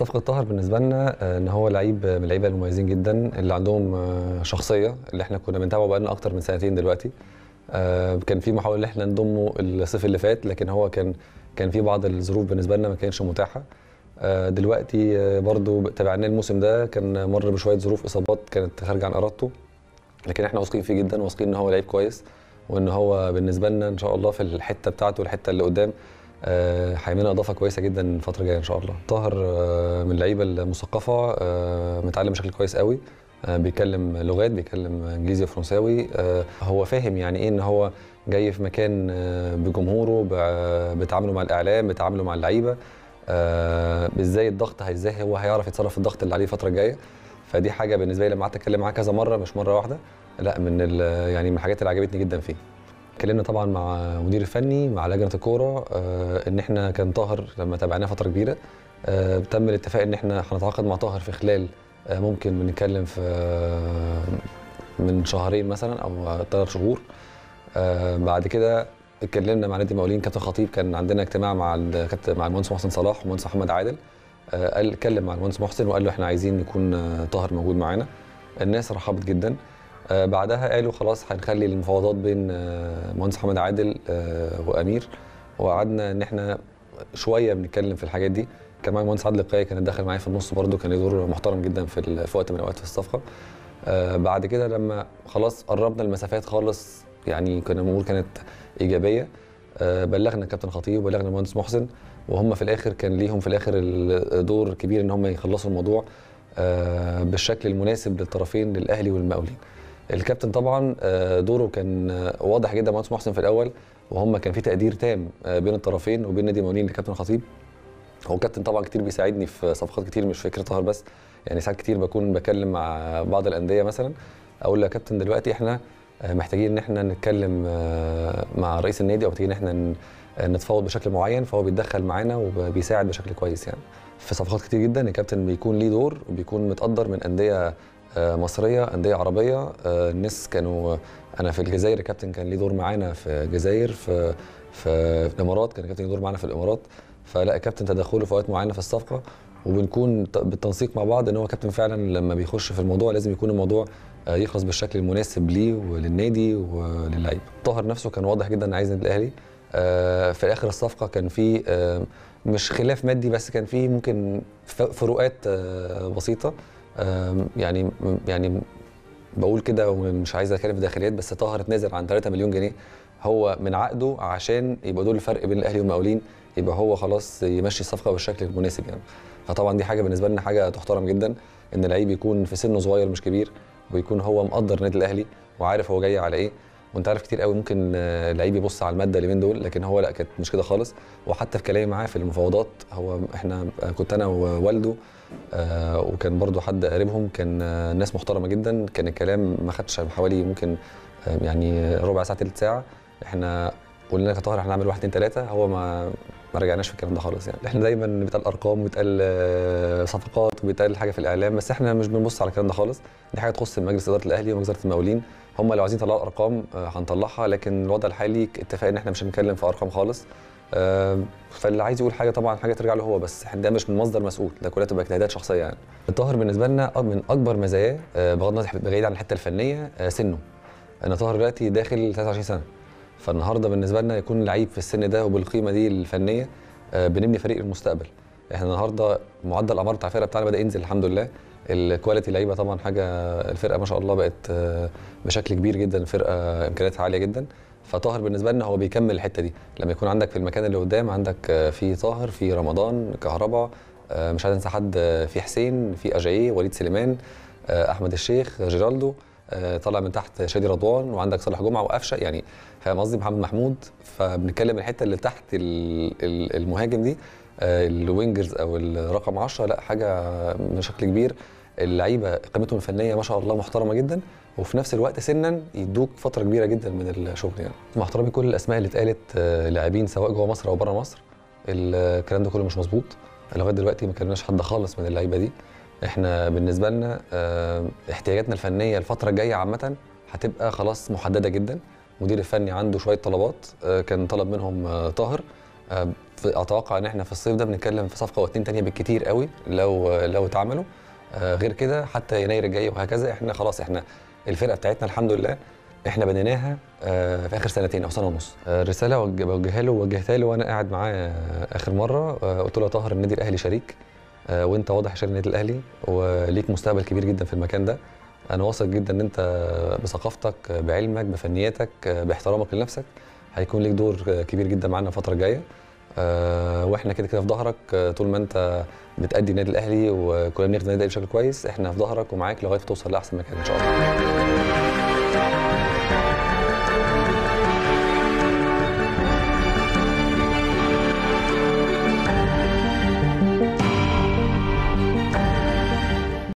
صفقه طاهر بالنسبه لنا آه، ان هو لعيب من اللعيبه المميزين جدا اللي عندهم آه، شخصيه اللي احنا كنا بنتابعه بقالنا اكتر من سنتين دلوقتي آه، كان في محاوله ان احنا نضمه الصيف اللي فات لكن هو كان كان في بعض الظروف بالنسبه لنا ما كانتش متاحه آه، دلوقتي آه، برضو تابعناه الموسم ده كان مر بشويه ظروف اصابات كانت خارجه عن ارادته لكن احنا واثقين فيه جدا واثقين ان هو لعيب كويس وان هو بالنسبه لنا ان شاء الله في الحته بتاعته الحته اللي قدام آه، هيعمل لنا اضافه كويسه جدا الفتره الجايه ان شاء الله طاهر آه، من اللعيبه المثقفه آه، متعلم بشكل كويس قوي آه، بيتكلم لغات بيتكلم انجليزي وفرنساوي آه، هو فاهم يعني ايه ان هو جاي في مكان آه، بجمهوره ب- بتعامله مع الاعلام بتعامله مع اللعيبه آه، ازاي الضغط ازاي هو هيعرف يتصرف في الضغط اللي عليه الفتره الجايه فدي حاجه بالنسبه لي لما قعدت اتكلم معاه كذا مره مش مره واحده لا من ال- يعني من الحاجات اللي عجبتني جدا فيه اتكلمنا طبعا مع مدير الفني مع لجنه الكوره آه، ان احنا كان طاهر لما تابعناه فتره كبيره آه، تم الاتفاق ان احنا هنتعاقد مع طاهر في خلال آه، ممكن بنتكلم في آه، من شهرين مثلا او ثلاث شهور آه، بعد كده اتكلمنا مع نادي المقاولين كابتن خطيب كان عندنا اجتماع مع الكابتن مع المهندس محسن صلاح والمهندس محمد عادل آه، قال اتكلم مع المهندس محسن وقال له احنا عايزين يكون آه، طاهر موجود معانا الناس رحبت جدا آه، بعدها قالوا خلاص هنخلي المفاوضات بين آه، المهندس محمد عادل آه، وامير وقعدنا ان احنا شويه بنتكلم في الحاجات دي كان معايا المهندس عادل القاي كان داخل معايا في النص برده كان له دور محترم جدا في ال- في وقت من الاوقات في الصفقه آه، بعد كده لما خلاص قربنا المسافات خالص يعني كنا الامور كانت ايجابيه آه، بلغنا الكابتن خطيب وبلغنا المهندس محسن وهم في الاخر كان ليهم في الاخر الدور كبير ان هم يخلصوا الموضوع آه، بالشكل المناسب للطرفين للاهلي والمقاولين الكابتن طبعا آه، دوره كان آه، واضح جدا مهندس محسن في الاول وهم كان في تقدير تام آه، بين الطرفين وبين نادي المقاولين للكابتن خطيب هو الكابتن طبعا كتير بيساعدني في صفقات كتير مش فكره طاهر بس يعني ساعات كتير بكون بكلم مع بعض الانديه مثلا اقول له يا كابتن دلوقتي احنا آه، محتاجين ان احنا نتكلم آه، مع رئيس النادي او محتاجين ان احنا ن- آه، نتفاوض بشكل معين فهو بيتدخل معانا وبيساعد بشكل كويس يعني في صفقات كتير جدا الكابتن بيكون ليه دور وبيكون متقدر من انديه آه، مصريه انديه عربيه آه، الناس كانوا انا في الجزائر الكابتن كان ليه دور معانا في الجزائر في في, في الامارات كان الكابتن ليه دور معانا في الامارات فلا الكابتن تدخله في اوقات معينه في الصفقه وبنكون ت- بالتنسيق مع بعض ان هو كابتن فعلا لما بيخش في الموضوع لازم يكون الموضوع آه، يخلص بالشكل المناسب ليه وللنادي وللعيبه. طاهر نفسه كان واضح جدا إن عايز النادي الاهلي آه، في اخر الصفقه كان في آه، مش خلاف مادي بس كان في ممكن ف- فروقات آه، بسيطه آم، يعني يعني بقول كده ومش عايز اتكلم في داخليات بس طاهر اتنازل عن 3 مليون جنيه هو من عقده عشان يبقى دول الفرق بين الاهلي والمقاولين يبقى هو خلاص يمشي الصفقه بالشكل المناسب يعني فطبعا دي حاجه بالنسبه لنا حاجه تحترم جدا ان لعيب يكون في سنه صغير مش كبير ويكون هو مقدر النادي الاهلي وعارف هو جاي على ايه وانت عارف كتير قوي ممكن آه، لعيب يبص على الماده اليومين دول لكن هو لا كانت مش كده خالص وحتى في كلامي معاه في المفاوضات هو احنا كنت انا ووالده آه، وكان برضو حد قريبهم كان آه، ناس محترمه جدا كان الكلام ما خدش حوالي ممكن آه، يعني ربع ساعه ثلث ساعه احنا قلنا لك يا طاهر احنا هنعمل واحد اتنين ثلاثه هو ما ما رجعناش في الكلام ده خالص يعني احنا دايما بيتقال ارقام وبيتقال آه، صفقات وبيتقال حاجه في الاعلام بس احنا مش بنبص على الكلام ده خالص دي حاجه تخص مجلس اداره الاهلي ومجلس اداره المقاولين هم لو عايزين يطلعوا ارقام آه، هنطلعها لكن الوضع الحالي اتفق ان احنا مش هنتكلم في ارقام خالص آه، فاللي عايز يقول حاجه طبعا حاجه ترجع له هو بس احنا ده مش من مصدر مسؤول ده كلها تبقى اجتهادات شخصيه يعني طاهر بالنسبه لنا أ- من اكبر مزاياه آه، بغض النظر بعيد عن الحته الفنيه آه، سنه ان طاهر دلوقتي داخل 23 سنه فالنهارده بالنسبه لنا يكون لعيب في السن ده وبالقيمه دي الفنيه آه، بنبني فريق المستقبل احنا النهارده معدل الاعمار بتاع الفرقه بتاعنا بدا ينزل الحمد لله الكواليتي لعيبه طبعا حاجه الفرقه ما شاء الله بقت آه، بشكل كبير جدا الفرقه امكانياتها عاليه جدا فطاهر بالنسبه لنا هو بيكمل الحته دي لما يكون عندك في المكان اللي قدام عندك آه، في طاهر في رمضان كهربا آه، مش عايز انسى حد آه، في حسين في اجاييه وليد سليمان آه، احمد الشيخ جيرالدو آه، طالع من تحت شادي رضوان وعندك صالح جمعه وقفشه يعني فاهم قصدي محمد محمود فبنتكلم الحته اللي تحت ال- ال- المهاجم دي آه، الوينجرز او الرقم 10 لا حاجه بشكل كبير اللعيبه قيمتهم الفنيه ما شاء الله محترمه جدا وفي نفس الوقت سنا يدوك فتره كبيره جدا من الشغل يعني مع احترامي كل الاسماء اللي اتقالت آه، لاعبين سواء جوه مصر او بره مصر الكلام ده كله مش مظبوط لغايه دلوقتي ما كلمناش حد خالص من اللعيبه دي احنا بالنسبه لنا آه، احتياجاتنا الفنيه الفتره الجايه عامه هتبقى خلاص محدده جدا المدير الفني عنده شويه طلبات آه، كان طلب منهم آه، طاهر آه، في- اتوقع ان احنا في الصيف ده بنتكلم في صفقه واتنين تانية بالكتير قوي لو لو اتعملوا آه، غير كده حتى يناير الجاي وهكذا احنا خلاص احنا الفرقه بتاعتنا الحمد لله احنا بنيناها آه، في اخر سنتين او سنه ونص آه، رساله وجه- بوجهها له وجهتها له وانا قاعد معاه آه، اخر مره آه، قلت له يا طاهر النادي الاهلي شريك آه، وانت واضح شريك النادي الاهلي وليك مستقبل كبير جدا في المكان ده انا واثق جدا ان انت بثقافتك بعلمك بفنياتك باحترامك لنفسك هيكون ليك دور كبير جدا معانا الفتره الجايه آه، واحنا كده كده في ظهرك آه، طول ما انت بتأدي النادي الاهلي وكلنا بنخدم النادي الاهلي بشكل كويس احنا في ظهرك ومعاك لغايه ما توصل لاحسن مكان ان شاء الله